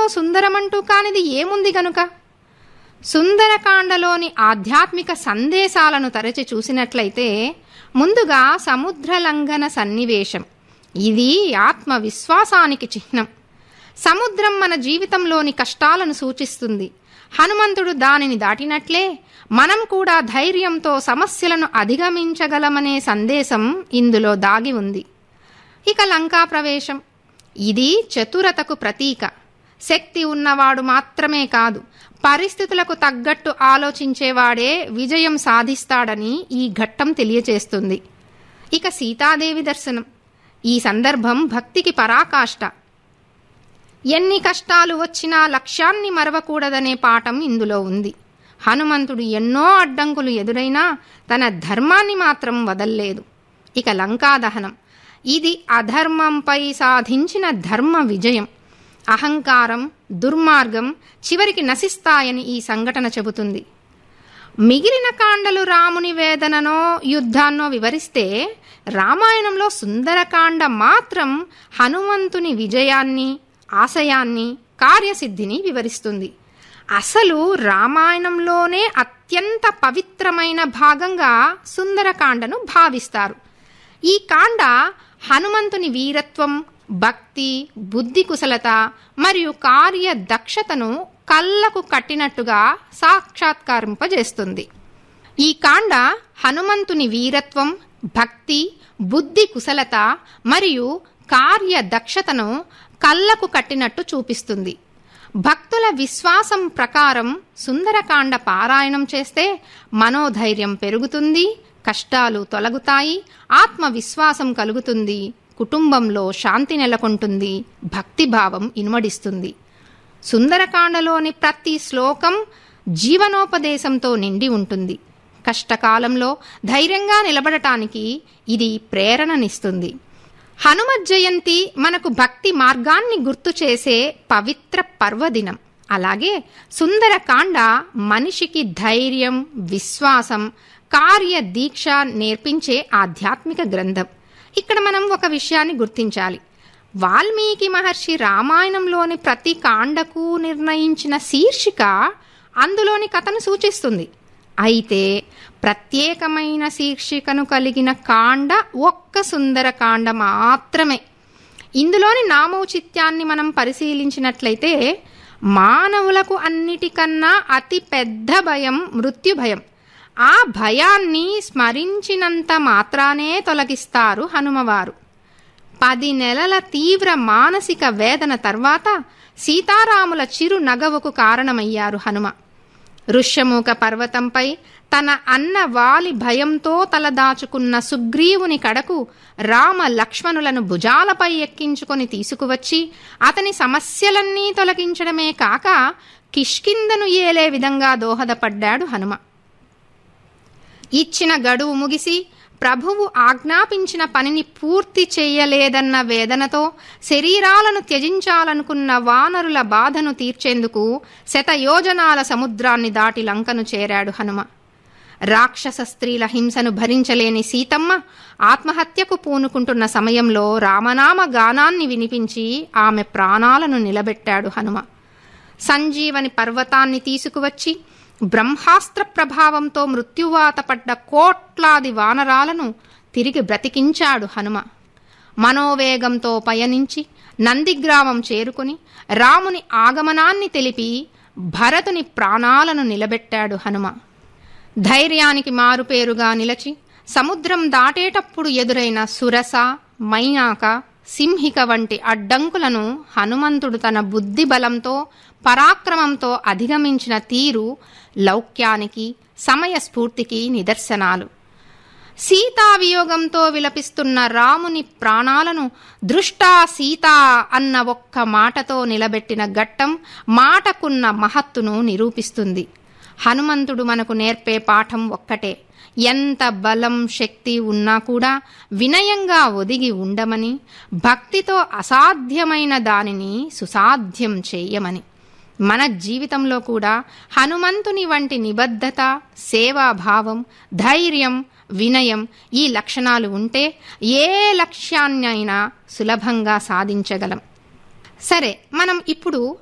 సుందరమంటూ కానిది ఏముంది గనుక సుందరకాండలోని ఆధ్యాత్మిక సందేశాలను తరచి చూసినట్లయితే ముందుగా సముద్రలంఘన సన్నివేశం ఇది ఆత్మవిశ్వాసానికి చిహ్నం సముద్రం మన జీవితంలోని కష్టాలను సూచిస్తుంది హనుమంతుడు దానిని దాటినట్లే మనం కూడా ధైర్యంతో సమస్యలను అధిగమించగలమనే సందేశం ఇందులో దాగి ఉంది ఇక లంకా ప్రవేశం ఇది చతురతకు ప్రతీక శక్తి ఉన్నవాడు మాత్రమే కాదు పరిస్థితులకు తగ్గట్టు ఆలోచించేవాడే విజయం సాధిస్తాడని ఈ ఘట్టం తెలియచేస్తుంది ఇక సీతాదేవి దర్శనం ఈ సందర్భం భక్తికి పరాకాష్ట ఎన్ని కష్టాలు వచ్చినా లక్ష్యాన్ని మరవకూడదనే పాఠం ఇందులో ఉంది హనుమంతుడు ఎన్నో అడ్డంకులు ఎదురైనా తన ధర్మాన్ని మాత్రం వదల్లేదు ఇక లంకా దహనం ఇది అధర్మంపై సాధించిన ధర్మ విజయం అహంకారం దుర్మార్గం చివరికి నశిస్తాయని ఈ సంఘటన చెబుతుంది మిగిలిన కాండలు రాముని వేదననో యుద్ధాన్నో వివరిస్తే రామాయణంలో సుందరకాండ మాత్రం హనుమంతుని విజయాన్ని ఆశయాన్ని కార్యసిద్ధిని వివరిస్తుంది అసలు రామాయణంలోనే అత్యంత పవిత్రమైన భాగంగా సుందరకాండను భావిస్తారు ఈ కాండ హనుమంతుని వీరత్వం భక్తి బుద్ధి కుశలత మరియు కార్య దక్షతను కళ్ళకు కట్టినట్టుగా సాక్షాత్కరింపజేస్తుంది ఈ కాండ హనుమంతుని వీరత్వం భక్తి బుద్ధి కుశలత మరియు కార్య దక్షతను కళ్ళకు కట్టినట్టు చూపిస్తుంది భక్తుల విశ్వాసం ప్రకారం సుందరకాండ పారాయణం చేస్తే మనోధైర్యం పెరుగుతుంది కష్టాలు తొలగుతాయి ఆత్మవిశ్వాసం కలుగుతుంది కుటుంబంలో శాంతి నెలకొంటుంది భక్తిభావం ఇనుమడిస్తుంది సుందరకాండలోని ప్రతి శ్లోకం జీవనోపదేశంతో నిండి ఉంటుంది కష్టకాలంలో ధైర్యంగా నిలబడటానికి ఇది ప్రేరణనిస్తుంది హనుమత్ జయంతి మనకు భక్తి మార్గాన్ని గుర్తు చేసే పవిత్ర పర్వదినం అలాగే సుందరకాండ మనిషికి ధైర్యం విశ్వాసం కార్య దీక్ష నేర్పించే ఆధ్యాత్మిక గ్రంథం ఇక్కడ మనం ఒక విషయాన్ని గుర్తించాలి వాల్మీకి మహర్షి రామాయణంలోని ప్రతి కాండకు నిర్ణయించిన శీర్షిక అందులోని కథను సూచిస్తుంది అయితే ప్రత్యేకమైన శీర్షికను కలిగిన కాండ ఒక్క సుందర కాండ మాత్రమే ఇందులోని నామౌచిత్యాన్ని మనం పరిశీలించినట్లయితే మానవులకు అన్నిటికన్నా అతి పెద్ద భయం మృత్యు భయం ఆ భయాన్ని స్మరించినంత మాత్రానే తొలగిస్తారు హనుమవారు పది నెలల తీవ్ర మానసిక వేదన తర్వాత సీతారాముల చిరు నగవుకు కారణమయ్యారు హనుమ ఋష్యమూక పర్వతంపై తన అన్న వాలి భయంతో తలదాచుకున్న సుగ్రీవుని కడకు రామ లక్ష్మణులను భుజాలపై ఎక్కించుకొని తీసుకువచ్చి అతని సమస్యలన్నీ తొలగించడమే కాక కిష్కిందను ఏలే విధంగా దోహదపడ్డాడు హనుమ ఇచ్చిన గడువు ముగిసి ప్రభువు ఆజ్ఞాపించిన పనిని పూర్తి చేయలేదన్న వేదనతో శరీరాలను త్యజించాలనుకున్న వానరుల బాధను తీర్చేందుకు శతయోజనాల సముద్రాన్ని దాటి లంకను చేరాడు హనుమ రాక్షస స్త్రీల హింసను భరించలేని సీతమ్మ ఆత్మహత్యకు పూనుకుంటున్న సమయంలో రామనామ గానాన్ని వినిపించి ఆమె ప్రాణాలను నిలబెట్టాడు హనుమ సంజీవని పర్వతాన్ని తీసుకువచ్చి బ్రహ్మాస్త్ర ప్రభావంతో మృత్యువాత పడ్డ కోట్లాది వానరాలను తిరిగి బ్రతికించాడు హనుమ మనోవేగంతో పయనించి నందిగ్రామం చేరుకుని రాముని ఆగమనాన్ని తెలిపి భరతుని ప్రాణాలను నిలబెట్టాడు హనుమ ధైర్యానికి మారుపేరుగా నిలచి సముద్రం దాటేటప్పుడు ఎదురైన సురస మైనాక సింహిక వంటి అడ్డంకులను హనుమంతుడు తన బుద్ధి బలంతో పరాక్రమంతో అధిగమించిన తీరు లౌక్యానికి సమయస్ఫూర్తికి నిదర్శనాలు సీతావియోగంతో విలపిస్తున్న రాముని ప్రాణాలను దృష్టా సీతా అన్న ఒక్క మాటతో నిలబెట్టిన ఘట్టం మాటకున్న మహత్తును నిరూపిస్తుంది హనుమంతుడు మనకు నేర్పే పాఠం ఒక్కటే ఎంత బలం శక్తి ఉన్నా కూడా వినయంగా ఒదిగి ఉండమని భక్తితో అసాధ్యమైన దానిని సుసాధ్యం చేయమని మన జీవితంలో కూడా హనుమంతుని వంటి నిబద్ధత సేవాభావం ధైర్యం వినయం ఈ లక్షణాలు ఉంటే ఏ లక్ష్యాన్నైనా సులభంగా సాధించగలం సరే మనం ఇప్పుడు